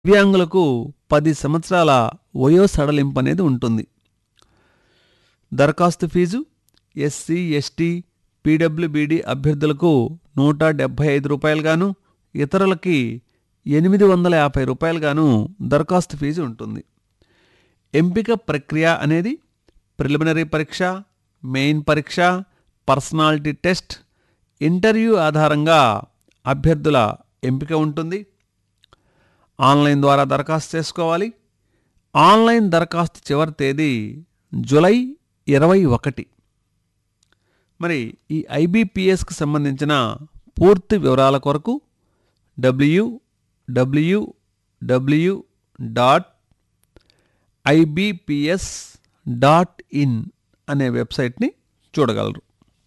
దివ్యాంగులకు పది సంవత్సరాల వయో సడలింపు అనేది ఉంటుంది దరఖాస్తు ఫీజు ఎస్సీ ఎస్టీ పీడబ్ల్యూబీడీ అభ్యర్థులకు నూట డెబ్భై ఐదు రూపాయలుగాను ఇతరులకి ఎనిమిది వందల యాభై రూపాయలుగాను దరఖాస్తు ఫీజు ఉంటుంది ఎంపిక ప్రక్రియ అనేది ప్రిలిమినరీ పరీక్ష మెయిన్ పరీక్ష పర్సనాలిటీ టెస్ట్ ఇంటర్వ్యూ ఆధారంగా అభ్యర్థుల ఎంపిక ఉంటుంది ఆన్లైన్ ద్వారా దరఖాస్తు చేసుకోవాలి ఆన్లైన్ దరఖాస్తు చివరి తేదీ జూలై ఇరవై ఒకటి మరి ఈ ఐబీపీఎస్కి సంబంధించిన పూర్తి వివరాల కొరకు W W W dot IBPS dot in అనే వెబ్సైట్ని చూడగలరు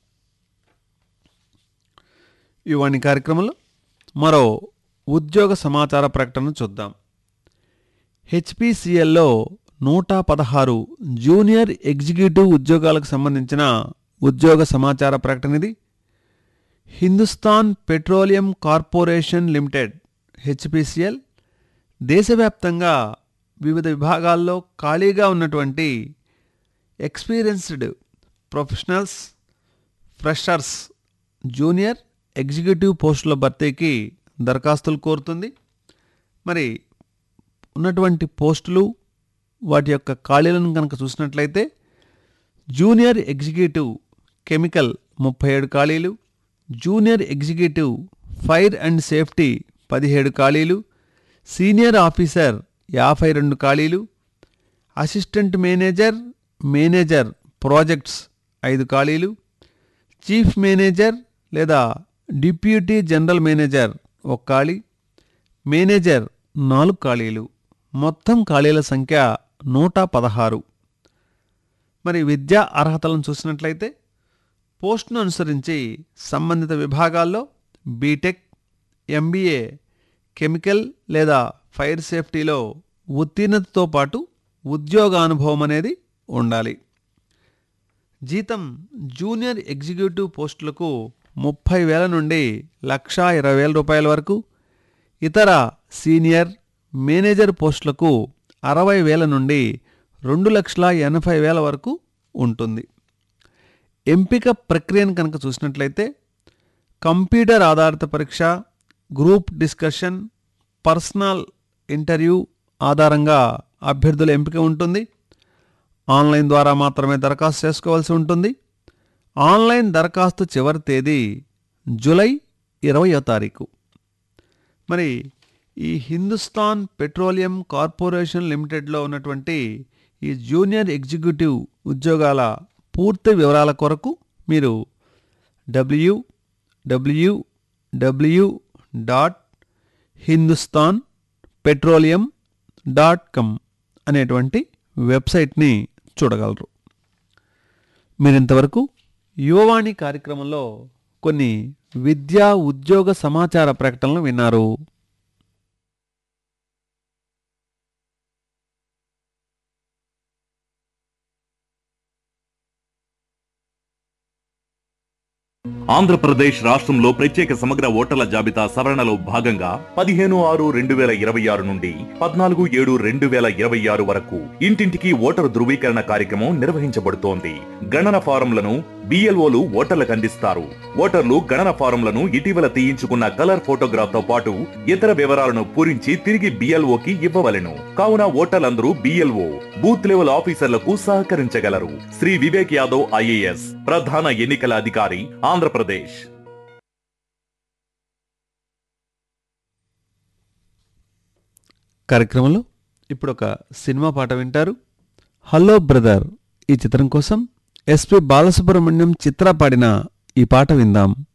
ఇవన్నీ కార్యక్రమంలో మరో ఉద్యోగ సమాచార ప్రకటన చూద్దాం హెచ్పిసిఎల్లో నూట పదహారు జూనియర్ ఎగ్జిక్యూటివ్ ఉద్యోగాలకు సంబంధించిన ఉద్యోగ సమాచార ప్రకటన ఇది Hindustan petroleum corporation limited HPCL దేశవ్యాప్తంగా వివిధ విభాగాల్లో ఖాళీగా ఉన్నటువంటి experienced professionals freshers junior executive పోస్టుల భర్తీకి దరఖాస్తులు కోరుతుంది మరి ఉన్నటువంటి పోస్టులు వాటి యొక్క ఖాళీలను కనుక చూసినట్లయితే జూనియర్ ఎగ్జిక్యూటివ్ కెమికల్ ముప్పై ఏడు ఖాళీలు junior executive fire and safety పదిహేడు ఖాళీలు సీనియర్ ఆఫీసర్ యాభై రెండు ఖాళీలు అసిస్టెంట్ మేనేజర్ మేనేజర్ ప్రాజెక్ట్స్ ఐదు ఖాళీలు చీఫ్ మేనేజర్ లేదా డిప్యూటీ జనరల్ మేనేజర్ ఒక ఖాళీ మేనేజర్ నాలుగు ఖాళీలు మొత్తం ఖాళీల సంఖ్య నూట పదహారు మరి విద్యా అర్హతలను చూసినట్లయితే పోస్టును అనుసరించి సంబంధిత విభాగాల్లో బీటెక్ ఎంబీఏ కెమికల్ లేదా ఫైర్ సేఫ్టీలో ఉత్తీర్ణతతో పాటు ఉద్యోగానుభవం అనేది ఉండాలి జీతం జూనియర్ ఎగ్జిక్యూటివ్ పోస్టులకు ముప్పై వేల నుండి లక్షా ఇరవై వేల రూపాయల వరకు ఇతర సీనియర్ మేనేజర్ పోస్టులకు అరవై వేల నుండి రెండు లక్షల ఎనభై వేల వరకు ఉంటుంది ఎంపిక ప్రక్రియను కనుక చూసినట్లయితే కంప్యూటర్ ఆధారిత పరీక్ష గ్రూప్ డిస్కషన్ పర్సనల్ ఇంటర్వ్యూ ఆధారంగా అభ్యర్థుల ఎంపిక ఉంటుంది ఆన్లైన్ ద్వారా మాత్రమే దరఖాస్తు చేసుకోవాల్సి ఉంటుంది ఆన్లైన్ దరఖాస్తు చివరి తేదీ జూలై ఇరవయో తారీఖు మరి ఈ హిందుస్థాన్ పెట్రోలియం కార్పొరేషన్ లిమిటెడ్లో ఉన్నటువంటి ఈ జూనియర్ ఎగ్జిక్యూటివ్ ఉద్యోగాల పూర్తి వివరాల కొరకు మీరు W W W dot Hindustan petroleum dot com అనేటువంటి వెబ్సైట్ని చూడగలరు మీరింతవరకు యువవాణి కార్యక్రమంలో కొన్ని విద్యా ఉద్యోగ సమాచార ప్రకటనలు విన్నారు ఆంధ్రప్రదేశ్ రాష్ట్రంలో ప్రత్యేక సమగ్ర ఓటర్ల జాబితా సవరణలో భాగంగా పదిహేను ఆరు రెండు వేల ఇరవై ఆరు నుండి పద్నాలుగు ఏడు రెండు వేల ఇరవై ఆరు వరకు ఇంటింటికి ఓటరు ధృవీకరణ కార్యక్రమం నిర్వహించబడుతోంది గణన ఫారంలను బిఎల్ఓలు ఓటర్లకు అందిస్తారు ఓటర్లు గణన ఫారంలను ఇటీవల తీయించుకున్న కలర్ ఫోటోగ్రాఫ్ తో పాటు ఇతర వివరాలను పూరించి తిరిగి బిఎల్ఓకి ఇవ్వవలెను కావున ఓటర్లందరూ బిఎల్ఓ బూత్ లెవెల్ ఆఫీసర్లకు సహకరించగలరు శ్రీ వివేక్ యాదవ్ ఐఏఎస్ ప్రధాన ఎన్నికల అధికారి ఆంధ్రప్రదేశ్ కార్యక్రమంలో ఇప్పుడు ఒక సినిమా పాట వింటారు హలో బ్రదర్ ఈ చిత్రం కోసం ఎస్పి బాలసుబ్రహ్మణ్యం చిత్ర పాడిన ఈ పాట విందాం